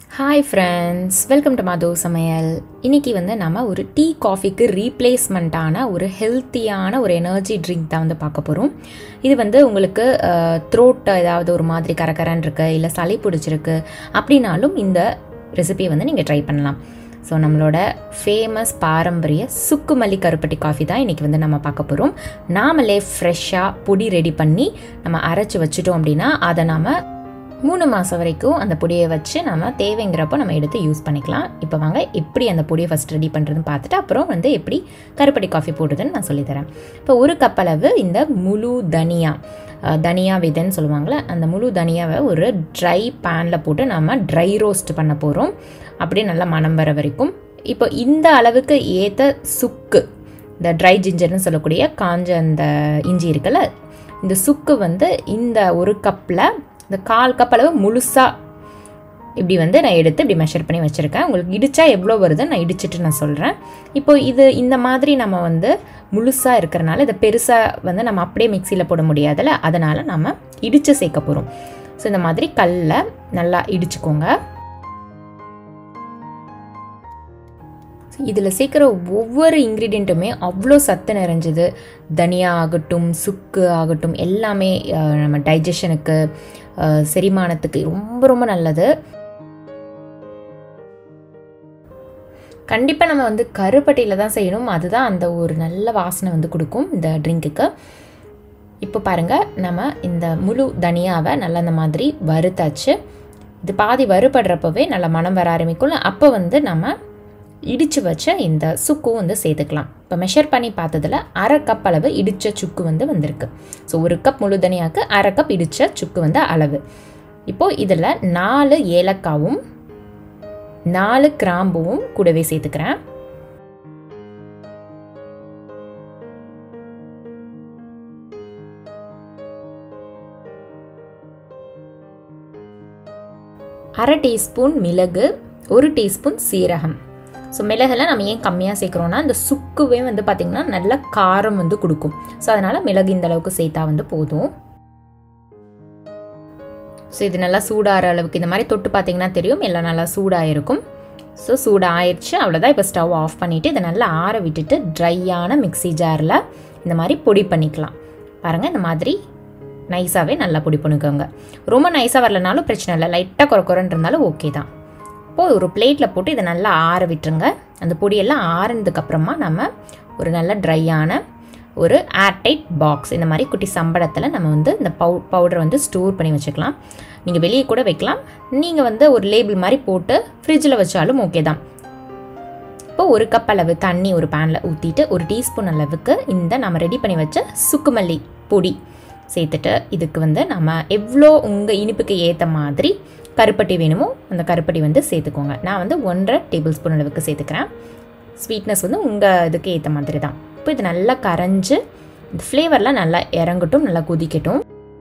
hi friends welcome to Madhu Samayal இன்னைக்கு வந்து நம்ம ஒரு டீ காஃபிக்கு ரீப்ளேஸ்மெண்ட்டான ஒரு ஹெல்த்தியான ஒரு எனர்ஜி ட்ரிங்க் தான் வந்து பார்க்க போகிறோம் இது வந்து உங்களுக்கு த்ரோட் ஏதாவது ஒரு மாதிரி கரகரன்னு இருக்கு இல்லை சளி பிடிச்சிருக்கு அப்படின்னாலும் இந்த ரெசிபி வந்து நீங்கள் ட்ரை பண்ணலாம் ஸோ நம்மளோட ஃபேமஸ் பாரம்பரிய சுக்குமல்லி கருப்பட்டி காஃபி தான் இன்றைக்கி வந்து நம்ம பார்க்க போகிறோம் நாமளே ஃப்ரெஷ்ஷாக பொடி ரெடி பண்ணி நம்ம அரைச்சி வச்சுட்டோம் அப்படின்னா அதை நாம் மூணு மாதம் வரைக்கும் அந்த பொடியை வச்சு நம்ம தேவைங்கிறப்போ நம்ம எடுத்து யூஸ் பண்ணிக்கலாம் இப்போ வாங்க எப்படி அந்த பொடியை ஃபஸ்ட் ரெடி பண்ணுறதுன்னு பார்த்துட்டு அப்புறம் வந்து எப்படி கருப்பட்டி காஃபி போடுறதுன்னு நான் சொல்லித்தரேன் இப்போ ஒரு கப் அளவு இந்த முழு தனியா அஹ், தனியா விதைன்னு சொல்லுவாங்கள்ல அந்த முழு தனியாவை ஒரு ட்ரை பேனில் போட்டு நம்ம ட்ரை ரோஸ்ட் பண்ண போகிறோம் அப்படியே நல்லா மணம் வர வரைக்கும் இப்போ இந்த அளவுக்கு ஏற்ற சுக்கு இந்த ட்ரை ஜிஞ்சர்னு சொல்லக்கூடிய காஞ்ச அந்த இஞ்சி இருக்குல்ல இந்த சுக்கு வந்து இந்த ஒரு கப்பில் இந்த கால் கப் அளவு முழுசாக இப்படி வந்து நான் எடுத்து இப்படி மெஷர் பண்ணி வச்சுருக்கேன் உங்களுக்கு இடிச்சா எவ்வளோ வருதுன்னு நான் இடிச்சிட்டு நான் சொல்கிறேன் இப்போ இது இந்த மாதிரி நம்ம வந்து முழுசாக இருக்கிறனால இதை பெருசாக வந்து நம்ம அப்படியே மிக்சியில் போட முடியாதுல்ல அதனால் நம்ம இடித்து சேர்க்க போகிறோம் ஸோ இந்த மாதிரி கல்ல நல்லா இடிச்சுக்கோங்க இதில் சேர்க்குற ஒவ்வொரு இன்க்ரீடியண்ட்டுமே அவ்வளோ சத்து நிறைஞ்சது தனியா ஆகட்டும் சுக்கு ஆகட்டும் எல்லாமே அஹ், நம்ம டைஜஷனுக்கு செரிமானத்துக்கு ரொம்ப ரொம்ப நல்லது கண்டிப்பாக நம்ம வந்து கருப்பட்டியில் தான் செய்யணும் அதுதான் அந்த ஒரு நல்ல வாசனை வந்து கொடுக்கும் இந்த ட்ரிங்க்குக்கு இப்போ பாருங்கள் நம்ம இந்த முழு தனியாவை நல்லா இந்த மாதிரி வறுத்தாச்சு இது பாதி வறுபடுறப்பவே நல்லா மனம் வர ஆரம்பிக்கும் அப்போ வந்து நம்ம இடித்து வச்ச இந்த சுக்கும் வந்து சேர்த்துக்கலாம் இப்போ மெஷர் பண்ணி பார்த்ததுல அரை கப் அளவு இடித்த சுக்கு வந்து வந்திருக்கு ஸோ ஒரு கப் முழு தனியாக்கு அரை கப் இடித்த சுக்கு வந்து அளவு இப்போது இதில் நாலு ஏலக்காவும் நாலு கிராம்புவும் கூடவே சேர்த்துக்கிறேன் அரை டீஸ்பூன் மிளகு ஒரு டீஸ்பூன் சீரகம் ஸோ மிளகெல்லாம் நம்ம ஏன் கம்மியாக சேர்க்குறோன்னா இந்த சுக்குவே வந்து பார்த்திங்கன்னா நல்ல காரம் வந்து கொடுக்கும் ஸோ அதனால் மிளகு இந்த அளவுக்கு சேர்த்தா வந்து போதும் ஸோ இது நல்லா சூடாகிற அளவுக்கு இந்த மாதிரி தொட்டு பார்த்தீங்கன்னா தெரியும் எல்லாம் நல்லா சூடாக இருக்கும் ஸோ சூடாக ஆயிடுச்சு அவ்வளோதான் இப்போ ஸ்டவ் ஆஃப் பண்ணிவிட்டு இதை நல்லா ஆற விட்டுட்டு ட்ரையான மிக்ஸி ஜாரில் இந்த மாதிரி பொடி பண்ணிக்கலாம் பாருங்கள் இந்த மாதிரி நைஸாகவே நல்லா பொடி பண்ணிக்கோங்க ரொம்ப நைஸாக வரலனாலும் பிரச்சனை இல்லை லைட்டாக குறை குறைன்னு இருந்தாலும் ஓகே தான் இப்போது ஒரு பிளேட்டில் போட்டு இதை நல்லா ஆற விட்டுருங்க அந்த பொடியெல்லாம் ஆறுனதுக்கப்புறமா நம்ம ஒரு நல்ல ட்ரையான ஒரு ஏர்டைட் பாக்ஸ் இந்த மாதிரி குட்டி சம்பளத்தில் நம்ம வந்து இந்த பவு பவுடரை வந்து ஸ்டோர் பண்ணி வச்சுக்கலாம் நீங்கள் வெளியே கூட வைக்கலாம் நீங்கள் வந்து ஒரு லேபிள் மாதிரி போட்டு ஃப்ரிட்ஜில் வச்சாலும் ஓகே தான் இப்போ ஒரு கப் அளவு தண்ணி ஒரு பேனில் ஊற்றிட்டு ஒரு டீஸ்பூன் அளவுக்கு இந்த நம்ம ரெடி பண்ணி வச்ச சுக்குமல்லி பொடி சேர்த்துட்டு இதுக்கு வந்து நம்ம எவ்வளோ உங்கள் இனிப்புக்கு ஏற்ற மாதிரி கருப்பட்டி வேணுமோ அந்த கருப்பட்டி வந்து சேர்த்துக்கோங்க நான் வந்து ஒன்றரை டேபிள் ஸ்பூன் அளவுக்கு சேர்த்துக்கிறேன் ஸ்வீட்னஸ் வந்து உங்கள் இதுக்கு ஏற்ற மாதிரி தான் இப்போ இது நல்லா கரைஞ்சு இந்த ஃப்ளேவர்லாம் நல்லா இறங்கட்டும் நல்லா கொதிக்கட்டும்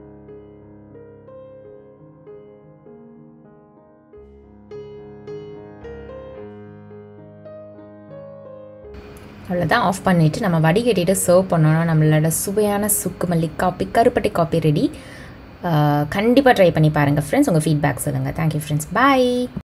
அவ்வளோதான் ஆஃப் பண்ணிவிட்டு நம்ம வடிகட்டிட்டு சர்வ் பண்ணோன்னா நம்மளோட சுவையான சுக்குமல்லி காப்பி கருப்பட்டி காப்பி ரெடி கண்டிப்பாக ட்ரை பண்ணி பாருங்கள் ஃப்ரெண்ட்ஸ் உங்கள் ஃபீட்பேக் சொல்லுங்கள் தேங்க்யூ ஃப்ரெண்ட்ஸ் பாய்